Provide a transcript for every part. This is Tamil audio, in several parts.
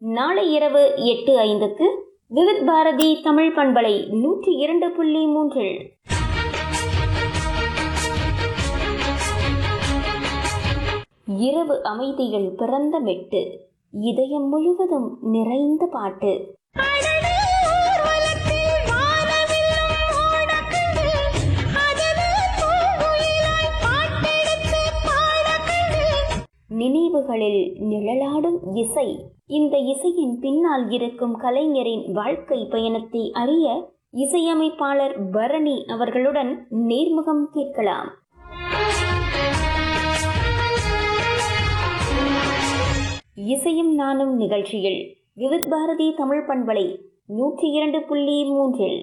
நாளை இரவு எட்டு ஐந்துக்கு விவித் பாரதி தமிழ் பண்பலை நூற்றி இரண்டு புள்ளி மூன்றில் இரவு அமைதியில் பிறந்த மெட்டு இதயம் முழுவதும் நிறைந்த பாட்டு நினைவுகளில் நிழலாடும் இசை இந்த இசையின் பின்னால் இருக்கும் கலைஞரின் வாழ்க்கை பயணத்தை அறிய இசையமைப்பாளர் பரணி அவர்களுடன் நேர்முகம் கேட்கலாம் இசையும் நானும் நிகழ்ச்சியில் விவித் பாரதி தமிழ் பண்பலை நூற்றி இரண்டு புள்ளி மூன்றில்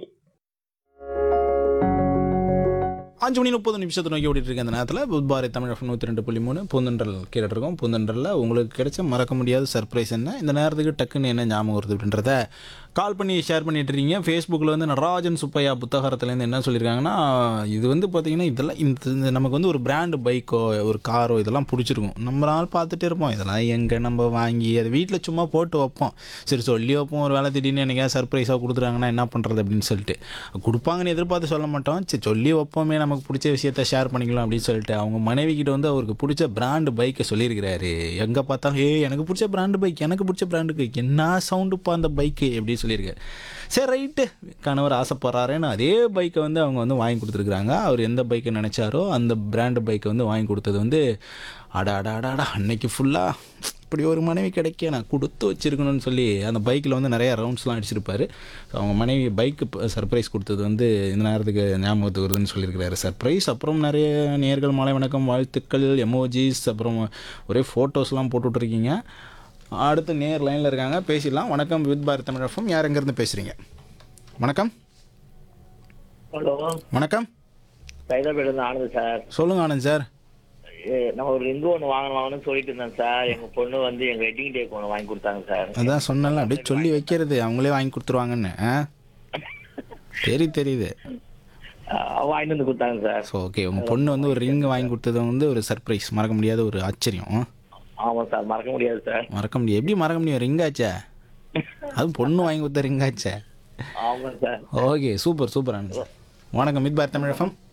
அஞ்சு மணி முப்பது நிமிஷத்தை நோக்கி ஓடிட்டு இருக்க அந்த நேரத்தில் புத்பாரி தமிழ் எஃப்எம் நூற்றி ரெண்டு புள்ளி மூணு பூந்தன்றல் கேட்டுட்டு இருக்கோம் பூந்தன்றலில் உங்களுக்கு கிடைச்ச மறக்க முடியாத சர்ப்ரைஸ் என்ன இந்த நேரத்துக்கு டக்குன்னு என்ன ஞாபகம் வருது அப்படின்றத கால் பண்ணி ஷேர் பண்ணிட்டு இருக்கீங்க ஃபேஸ்புக்கில் வந்து நடராஜன் சுப்பையா புத்தகரத்துலேருந்து என்ன சொல்லியிருக்காங்கன்னா இது வந்து பார்த்தீங்கன்னா இதெல்லாம் இந்த இந்த நமக்கு வந்து ஒரு பிராண்டு பைக்கோ ஒரு காரோ இதெல்லாம் பிடிச்சிருக்கும் நம்ம நாள் பார்த்துட்டே இருப்போம் இதெல்லாம் எங்கே நம்ம வாங்கி அது வீட்டில் சும்மா போட்டு வைப்போம் சரி சொல்லி வைப்போம் ஒரு வேலை திடீர்னு எனக்கு சர்ப்ரைஸாக கொடுத்துறாங்கன்னா என்ன பண்ணுறது அப்படின்னு சொல்லிட்டு கொடுப்பாங்கன்னு எதிர்பார்த்து சொல்ல மாட்டோம் சரி சொல்லி வைப்போமே நமக்கு பிடிச்ச விஷயத்த ஷேர் பண்ணிக்கலாம் அப்படின்னு சொல்லிட்டு அவங்க மனைவி கிட்ட வந்து அவருக்கு பிடிச்ச பிராண்டு பைக்கை சொல்லியிருக்கிறாரு எங்கே பார்த்தாலும் ஏ எனக்கு பிடிச்ச பிராண்டு பைக் எனக்கு பிடிச்ச பிராண்டு பைக் என்ன சவுண்டுப்பா அந்த பைக்கு எப்படி சொல்லியிருக்காரு சரி ரைட்டு கணவர் ஆசைப்படுறாருன்னு அதே பைக்கை வந்து அவங்க வந்து வாங்கி கொடுத்துருக்குறாங்க அவர் எந்த பைக்கை நினச்சாரோ அந்த பிராண்டு பைக்கை வந்து வாங்கி கொடுத்தது வந்து அடா அடா அடா அடா அன்னைக்கு ஃபுல்லாக இப்படி ஒரு மனைவி கிடைக்க நான் கொடுத்து வச்சிருக்கணும்னு சொல்லி அந்த பைக்கில் வந்து நிறைய ரவுண்ட்ஸ்லாம் அடிச்சிருப்பாரு So, அவங்க மனைவி பைக்கு சர்ப்ரைஸ் கொடுத்தது வந்து இந்த நேரத்துக்கு ஞாபகத்துக்கு வருதுன்னு சொல்லியிருக்கிறாரு சர்ப்ரைஸ் அப்புறம் நிறைய நேர்கள் மாலை வணக்கம் வாழ்த்துக்கள் எமோஜிஸ் அப்புறம் ஒரே ஃபோட்டோஸ்லாம் போட்டுட்ருக்கீங்க அடுத்து நேர் லைனில் இருக்காங்க பேசிடலாம் வணக்கம் வித் பாரத் தமிழ் எஃப்எம் யார் எங்கேருந்து பேசுகிறீங்க வணக்கம் ஹலோ வணக்கம் சைதாபேட் இருந்து ஆனந்த் சார் சொல்லுங்கள் ஆனந்த் சார் ஏ, நம்ம ஒரு ரிங்கு ஒன்று வாங்கணும் வாங்கணும்னு சொல்லிட்டு இருந்தேன் சார் எங்க பொண்ணு வந்து எங்க வெட்டிங் டேக்கு ஒன்று வாங்கி கொடுத்தாங்க சார் அதான் சொன்னல அப்படியே சொல்லி வைக்கிறது அவங்களே வாங்கி கொடுத்துருவாங்கன்னு ஆ சரி தெரியுது அஹ் வாங்கிட்டு வந்து கொடுத்தாங்க சார் ஸோ ஓகே உங்கள் பொண்ணு வந்து ஒரு ரிங் வாங்கி கொடுத்தது வந்து ஒரு சர்ப்ரைஸ் மறக்க முடியாத ஒரு ஆச்சரியம் ஆமாம் சார் மறக்க முடியாது சார் மறக்க முடியாது எப்படி மறக்க முடியும் ரிங் ஆச்சே அதுவும் பொண்ணு வாங்கி கொடுத்த ரிங் ஆச்சே ஆமாம் sir okay super super Anand sir வணக்கம் மித் பாரத் தமிழ் எஃப்எம்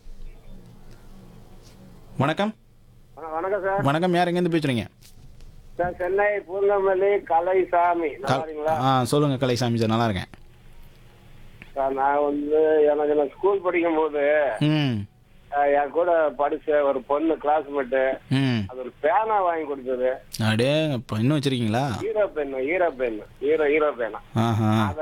வணக்கம் வணக்கம் சார் வணக்கம் யார் எங்கேருந்து பேசுகிறீங்க சார் சென்னை பூந்தமல்லி கலைசாமி நல்லா இருக்கீங்களா ஆ சொல்லுங்கள் கலைசாமி சார் நல்லா இருக்கேன் சார் நான் வந்து எனக்கு நான் ஸ்கூல் படிக்கும் போது ம் அஹ், என் கூட படிச்ச ஒரு பொண்ணு கிளாஸ்மேட்டு ம் அது ஒரு பேனா வாங்கி கொடுத்தது அடே இப்போ இன்னும் வச்சுருக்கீங்களா hero pen hero pen hero hero பேனா ஆஹா